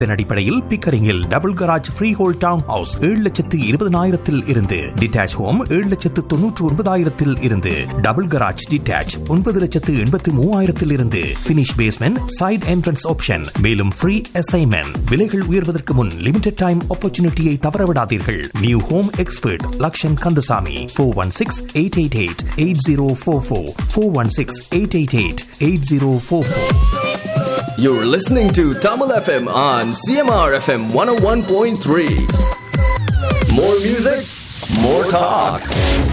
இதன் அடிப்படையில் பிக்கரிங்கில் double garage freehold town house ஏழு லட்சத்து இருபதனாயிரத்தில் இருந்து டிட்டாச் ஹோம் ஏழு லட்சத்து தொன்னூற்று ஒன்பதாயிரத்தில் இருந்து டபுள் கராஜ் டிட்டாச் ஒன்பது லட்சத்து எண்பத்து மூவாயிரத்தில் இருந்து finish basement side entrance option மேலும் ஃப்ரீ அசைன்மெண்ட் விலைகள் உயர்வதற்கு முன் லிமிடெட் டைம் ஆப்பர்ச்சுனிட்டியை தவறவிடாதீர்கள் new home expert Lakshan Kandasamy four one six eight eight eight eight zero four four four one six eight eight eight eight zero four four You're listening to Tamil FM on CMR FM 101.3. More music, more talk.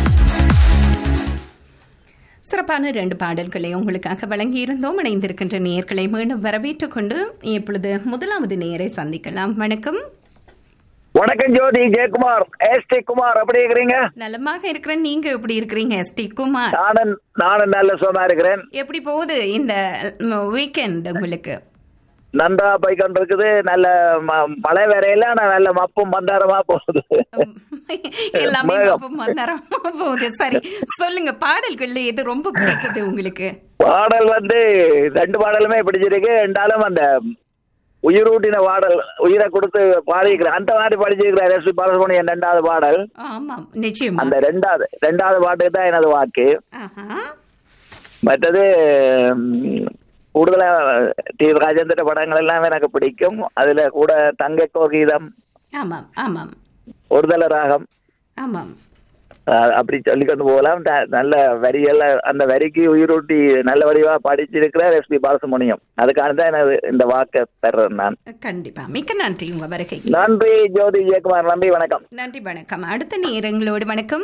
சிறப்பான ரெண்டு பாடல்களை உங்களுக்காக வழங்கியிருந்தோம் இணைந்திருக்கின்ற நேயர்களை மீண்டும் வரவேற்றுக் கொண்டு இப்பொழுது முதலாவது நேயரை சந்திக்கலாம் வணக்கம் வணக்கம் ஜோதி ஜெயக்குமார் எஸ் டி குமார் எப்படி இருக்கிறீங்க நலமாக இருக்கிறேன் நீங்க எப்படி இருக்கிறீங்க எஸ் டி குமார் நானும் நானும் நல்ல சுகமா இருக்கிறேன் எப்படி போகுது இந்த வீக்கெண்ட் உங்களுக்கு நன்றா போய் கொண்டிருக்குது நல்ல ம- மழை வேறையில ஆனா நல்ல மப்பும் மந்தாரமா போகுது எல்லாமே மேகம். பாப்போம் மந்தாரமா போகுது சரி சொல்லுங்க பாடல்கள்ல எது ரொம்ப பிடிக்குது உங்களுக்கு பாடல் வந்து ரெண்டு பாடலுமே பிடிச்சிருக்கு ரெண்டாலும் அந்த உயிரூட்டின பாடல் உயிரை கொடுத்து பாடிக்கிறேன் அந்த மாதிரி படிச்சிருக்கிறார் எஸ் பி பாலசுமணியன் ரெண்டாவது பாடல் ஆமாம் நிச்சயமா அந்த ரெண்டாவது ரெண்டாவது பாட்டுக்கு தான் எனது வாக்கு ஆஹா. மற்றது ம், கூடுதலா டி ராஜேந்திர படங்கள் எல்லாம் எனக்கு பிடிக்கும் அதுல கூட தங்கக்கோ கீதம் ஆமாம் ஆமாம் ஒருதல ராகம் ஆமாம் அஹ், அப்படி சொல்லிக்கொண்டு போகலாம் த- நல்ல வரிகள் அந்த வரிக்கு உயிரூட்டி நல்ல வடிவா படிச்சிருக்கிறார் எஸ் பி பாலசுமணியம் அதுக்கான தான் எனது இந்த வாக்கை பெறேன் நான் கண்டிப்பா மிக்க நன்றி உங்க வருகை நன்றி ஜோதி ஜெயக்குமார் நன்றி வணக்கம் நன்றி வணக்கம் அடுத்த நேரங்களோடு வணக்கம்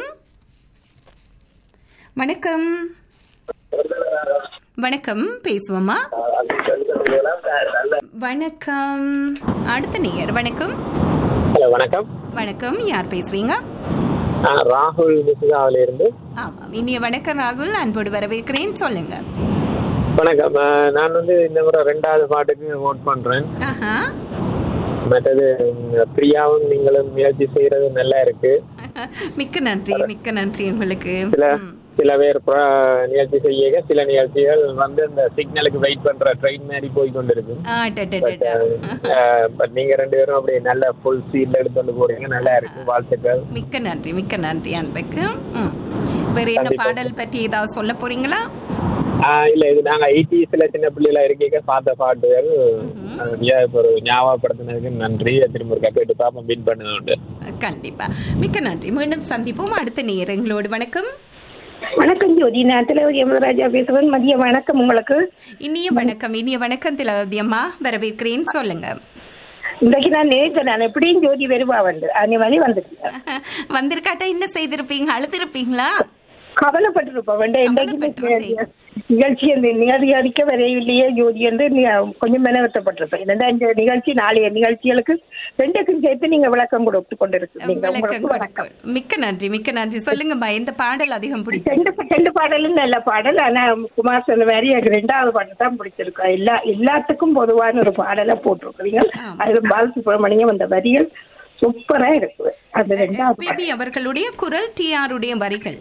வணக்கம் வணக்கம் பேசுவோமா வணக்கம் அடுத்த நேயர் வணக்கம் ஹலோ வணக்கம் வணக்கம் யார் பேசுறீங்க நான் ராகுல் மிசுகாவில இருந்து ஆமாம் இனிய வணக்கம் ராகுல் அன்போடு வரவேற்கிறேன் சொல்லுங்க வணக்கம் அஹ், நான் வந்து இந்த முறை ரெண்டாவது பாட்டுக்கு ஓட் பண்றேன் ஆஹா மற்றது உம், பிரியாவும் நீங்களும் முயற்சி செய்யறது நல்லா இருக்கு மிக்க நன்றி மிக்க நன்றி உங்களுக்கு சில ம். சில பேர் பிர- நிகழ்ச்சி செய்ய சில நிகழ்ச்சிகள் வந்து இந்த சிக்னலுக்கு வெயிட் பண்ற ட்ரெயின் மாதிரி போய் கொண்டிருக்கு ஆ, டா, டா, டா, டா. பட் நீங்க ரெண்டு பேரும் அப்படி நல்ல ஃபுல் சீட்ல எடுத்துட்டு போறீங்க நல்லா இருக்கு வாழ்த்துக்கள் மிக்க நன்றி மிக்க நன்றி அன்புக்கு ம். வேற என்ன கண்டிப்பா. பாடல் பற்றி ஏதாவது சொல்ல போறீங்களா ஆஹ் இல்ல இது நாங்க எயிட்டிஸ்ல சின்ன பிள்ளைகளா இருக்கீங்க பார்த்த பாட்டுகள் அஹ், ஞா- இப்ப ஒரு ஞாபகப்படுத்தினதுக்கு நன்றி திரும்ப ஒரு கேட்டு பாப்போம் வின் பண்ணது கண்டிப்பா மிக்க நன்றி மீண்டும் சந்திப்போம் அடுத்த நேரங்களோடு வணக்கம் வணக்கம் ஜோதி நான் திலவதி அமரராஜா பேசுறேன் மதிய வணக்கம் உங்களுக்கு இனிய வணக்கம் இனிய வணக்கம் திலவதி அம்மா வரவேற்கிறேன் சொல்லுங்க இன்றைக்கு நான் நினைத்தேன் நான் எப்படியும் ஜோதி வருவா வந்து அன்னை வழி வந்துட்டேன் வந்திருக்காட்டா என்ன செய்திருப்பீங்க அழுத்திருப்பீங்களா கவலைப்பட்டிருப்போம் வேண்டாம் இன்றைக்கு கவலைப்பட்டிருப்பீங்க. நிகழ்ச்சி அந்த நிகழ்ச்சி அடிக்க வரையிலேயே ஜோதி வந்து நீ கொஞ்சம் மெனவத்தப்பட்டிருப்பேன் என்னடா இந்த நிகழ்ச்சி நாளைய நிகழ்ச்சிகளுக்கு ரெண்டுக்கும் சேர்த்து நீங்க விளக்கம் கொடுத்து கொண்டிருக்கீங்க விளக்கம் உங்களுக்கு வணக்கம் கொடுக்க மிக்க நன்றி மிக்க நன்றி சொல்லுங்கம்மா எந்த பாடல் அதிகம் பிடிக்கும் ரெண்டு ரெண்டு பாடலும் நல்ல பாடல் ஆனா குமார் சொன்ன மாதிரி எனக்கு ரெண்டாவது பாடல் தான் பிடிச்சிருக்கா எல்லா எல்லாத்துக்கும் பொதுவான ஒரு பாடலை போட்டிருக்கிறீங்க ஆமா. அது பாலசுப்ரமணியம் அந்த வரிகள் சூப்பரா இருக்கு அந்த ரெண்டாவது எஸ்பிபி அவர்களுடைய குரல் டிஆருடைய வரிகள்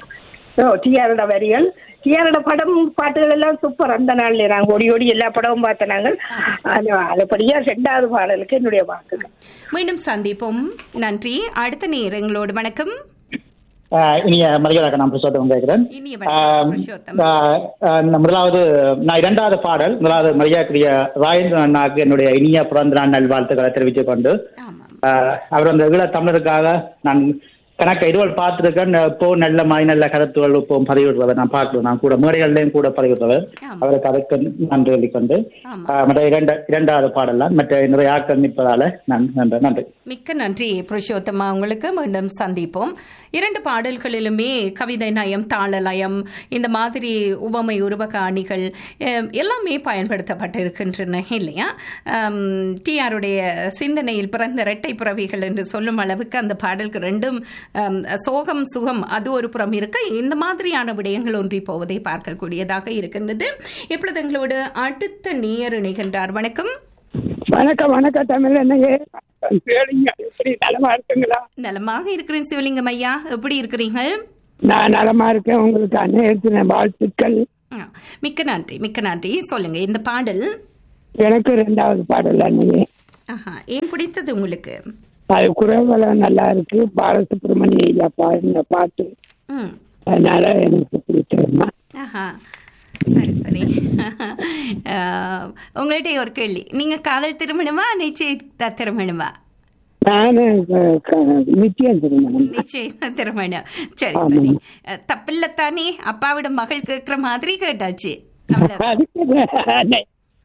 டிஆரோட வரிகள் டிஆரோட படம் பாட்டுகள் எல்லாம் சூப்பர் அந்த நாள்ல நாங்க ஓடி ஓடி எல்லா படமும் பார்த்த நாங்கள் ஆனா, அதுபடியா ரெண்டாவது பாடலுக்கு என்னுடைய வாக்குகள் மீண்டும் சந்திப்போம் நன்றி அடுத்த நேரங்களோடு வணக்கம் ஆஹ் இனிய மரியாதை நான் புருஷோத்தம் கேட்கிறேன் இனிய வணக்கம் புருஷோத்தம். ஆஹ் ஆஹ் நான் முதலாவது நான் இரண்டாவது பாடல் முதலாவது மரியாதைக்குரிய ராஜேந்திரன் அண்ணாக்கு என்னுடைய இனிய பிறந்த நாள் நல்வாழ்த்துக்களை தெரிவித்துக் கொண்டு ஆமாம் ஆஹ் அவர் அந்த ஈழத் தமிழருக்காக நான் கணக்க இருவள் பார்த்திருக்கேன் இப்போ நல்ல மாய் நல்ல கருத்துகள் இப்போ பதிவிடுறவர் நான் பார்க்கிறேன் நான் கூட மேடைகள்லையும் கூட பதிவிடுறவர் ஆமா. அவருக்கு அதுக்கு நன்றி சொல்லிக்கொண்டு ஆமா. ஆஹ் மற்ற இரண்ட இரண்டாவது பாடலாம் மற்ற நிறைய ஆட்கள் நிற்பதால நான் நன்றி நன்றி மிக்க நன்றி புருஷோத்தமா உங்களுக்கு மீண்டும் சந்திப்போம் இரண்டு பாடல்களிலுமே கவிதை நயம் தாளலயம் இந்த மாதிரி உவமை உருவக அணிகள் அஹ், எல்லாமே பயன்படுத்தப்பட்டிருக்கின்றன இல்லையா டிஆருடைய சிந்தனையில் பிறந்த இரட்டை பிறவிகள் என்று சொல்லும் அளவுக்கு அந்த பாடல்கள் ரெண்டும் அம், சோகம் சுகம் அது ஒரு புறம் இருக்க இந்த மாதிரியான விடயங்கள் ஒன்றி போவதை பார்க்கக்கூடியதாக இருக்கின்றது இப்பொழுது எங்களோடு அடுத்த நேயர் இணைகின்றார் வணக்கம் வணக்கம் வணக்கம் தமிழ் என்னங்க கேளுங்க எப்படி நலமா இருக்குங்களா நலமாக இருக்கிறேன் சிவலிங்கம் ஐயா எப்படி இருக்கிறீர்கள் நான் நலமா இருக்கேன் உங்களுக்கு அநேகத்தின வாழ்த்துக்கள் ஆ, மிக்க நன்றி மிக்க நன்றி சொல்லுங்க இந்த பாடல் எனக்கு ரெண்டாவது பாடல் அன்னையே ஆஹா ஏன் பிடித்தது உங்களுக்கு அது குரவெல்லாம் நல்லா இருக்கு பாலசுப்ரமணிய ஐயா பாடின பாட்டு ம் அதனால எனக்கு பிடிச்சதுமா ஆஹா சரி சரி ஆஹ், உங்கள்ட்ட ஒரு கேள்வி நீங்க காதல் திருமணமா நிச்சயித்த திருமணமா நானு க- க- நிச்சயம் திருமணம் நிச்சயித்த திருமணம் சரி சரி அஹ், தப்பில்லத்தானே அப்பாவிட மகள் கேட்கிற மாதிரி கேட்டாச்சு அவ்வளவு. அதுக்கு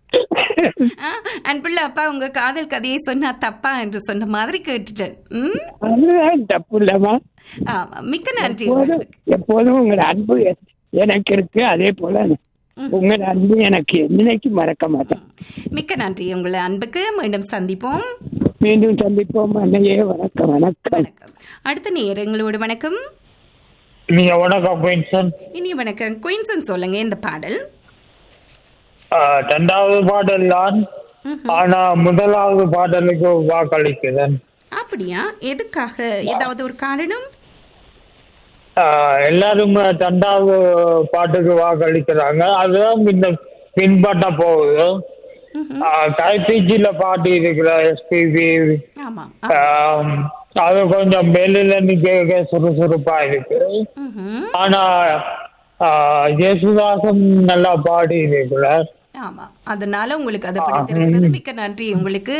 ஆ, அன்புள்ள அப்பா உங்க காதல் கதையை சொன்னா தப்பா என்று சொன்ன மாதிரி கேட்டுட்டேன் ம்? அதுதான் தப்பு இல்லம்மா ஆமா மிக்க நன்றி எப்போதும் உங்களுக்கு எப்போதும் உங்களோட அன்பு எ- எனக்கு இருக்கு அதே போல உங்களோட அன்பு எனக்கு என்னைக்கு மறக்க மாட்டேன் மிக்க நன்றி உங்களை அன்புக்கு மீண்டும் சந்திப்போம் மீண்டும் சந்திப்போம் அன்னையே வணக்கம் வணக்கம் வணக்கம் அடுத்த நேரங்களோடு வணக்கம் நீங்க வணக்கம் குயின்சன் இனி வணக்கம் குயின்சன் சொல்லுங்க இந்த பாடல் ஆஹ் ரெண்டாவது பாடல் தான் ஆனா முதலாவது பாடலுக்கு வாக்களிக்கிறேன் அப்படியா எதுக்காக ஏதாவது ஒரு காரணம் ஆஹ் எல்லாரும் ரெண்டாவது பாட்டுக்கு வாக்களிக்கிறாங்க அதுதான் இந்த பின்பற்ற போகுது ஆஹ் கைபேசியில பாட்டு இருக்கிற எஸ்பிபி ஆமா அது கொஞ்சம் வெளியில நிக்க சுறுசுறுப்பா இருக்கு ம்ஹும். ஆனா ஆஹ் ஜேசுதாசன் நல்லா பாடி இருக்கிறார் ஆமா அதனால உங்களுக்கு அது பிடித்திருக்கிறது மிக்க நன்றி உங்களுக்கு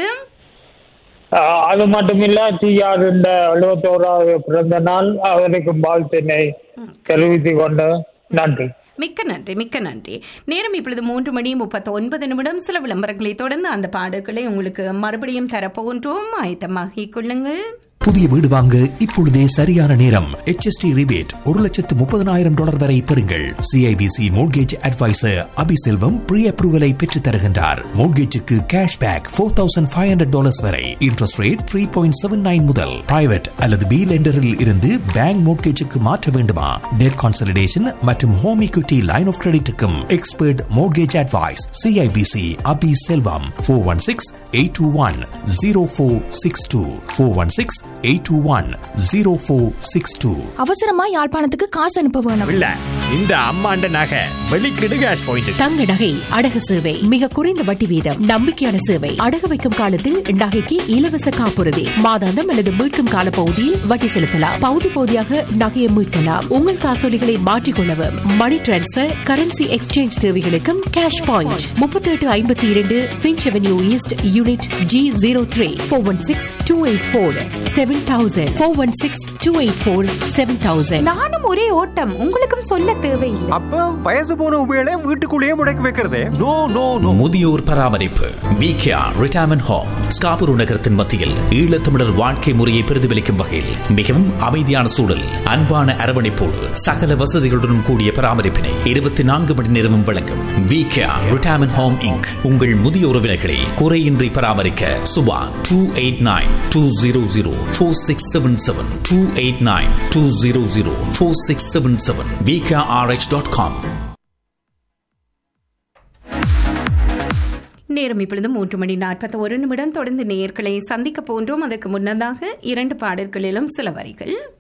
ஆஹ் அது மட்டுமில்ல டிஆர் இந்த எழுபத்தோராவது பிறந்த நாள் அவருக்கு வாழ்த்தினை தெரிவித்துக் கொண்டு நன்றி மிக்க நன்றி மிக்க நன்றி நேரம் இப்பொழுது மூன்று மணி முப்பத்தி ஒன்பது நிமிடம் சில விளம்பரங்களை தொடர்ந்து அந்த பாடல்களை உங்களுக்கு மறுபடியும் தரப்போன்றோம் ஆயத்தமாகிக் கொள்ளுங்கள் புதிய வீடு வாங்க இப்பொழுதே சரியான நேரம் HST ரிபேட் ஒரு லட்சத்து முப்பதனாயிரம் டாலர் வரை பெறுங்கள் CIBC mortgage advisor Abiselvam pre அப்ரூவலை பெற்றுத் தருகின்றார் மோட்கேஜுக்கு cash back four thousand five hundred dollars வரை interest rate three point seven nine முதல் பிரைவேட் அல்லது பி லெண்டரில் இருந்து பேங்க் மோட்கேஜுக்கு மாற்ற வேண்டுமா டெட் கான்சல்டேஷன் மற்றும் ஹோம் equity லைன் ஆஃப் கிரெடிட்டுக்கும் expert mortgage advice CIBC Abi Selvam four one six eight two one zero four six two four one six eight two one zero four six two அவசரமா யாழ்ப்பாணத்துக்கு காசு அனுப்ப வேணும் இல்ல இந்த அம்மாண்ட நகை வெளிக்கிடு கேஷ் பாயிண்ட் தங்க நகை அடகு சேவை மிக குறைந்த வட்டி வீதம் நம்பிக்கையான சேவை அடகு வைக்கும் காலத்தில் நகைக்கு இலவச காப்புறுதி மாதாந்தம் அல்லது மீட்கும் கால பகுதியில் வட்டி செலுத்தலாம் பகுதி பகுதியாக நகையை மீட்கலாம் உங்கள் காசோலிகளை மாற்றிக்கொள்ளவும் மணி டிரான்ஸ்பர் கரன்சி எக்ஸ்சேஞ்ச் தேவைகளுக்கும் கேஷ் பாயிண்ட் முப்பத்தி எட்டு ஐம்பத்தி இரண்டு Finch avenue east unit G zero three four one six two eight four seven thousand four one six two eight four seven thousand நானும் ஒரே ஓட்டம் உங்களுக்கும் சொல்ல தேவையில்லை அப்ப வயசு போன உபயோக வீட்டுக்குள்ளேயே முடக்கி வைக்கிறதே நோ நோ நோ முதியோர் பராமரிப்பு விகேஆ ரிட்டையர்மெண்ட் ஹோம் ஸ்காபுரு நகரத்தின் மத்தியில் ஈழத்தமிழர் வாழ்க்கை முறையை பிரதிபலிக்கும் வகையில் மிகவும் அமைதியான சூழல் அன்பான அரவணைப்போடு சகல வசதிகளுடன் கூடிய பராமரிப்பினை இருபத்தி நான்கு மணி நேரமும் வழங்கும் விகேஆ ரிட்டையர்மெண்ட் ஹோம் இங்க் உங்கள் முதிய உறவினர்களை குறையின்றி பராமரிக்க Subha two eight nine two zero zero four six seven seven two eight nine two zero zero four six seven seven VKRH dot com நேரம் இப்பொழுது மூன்று மணி நாற்பத்தி ஒரு நிமிடம் தொடர்ந்து நேயர்களை சந்திக்க போன்றோம் அதற்கு முன்னதாக இரண்டு பாடல்களிலும் சில வரிகள்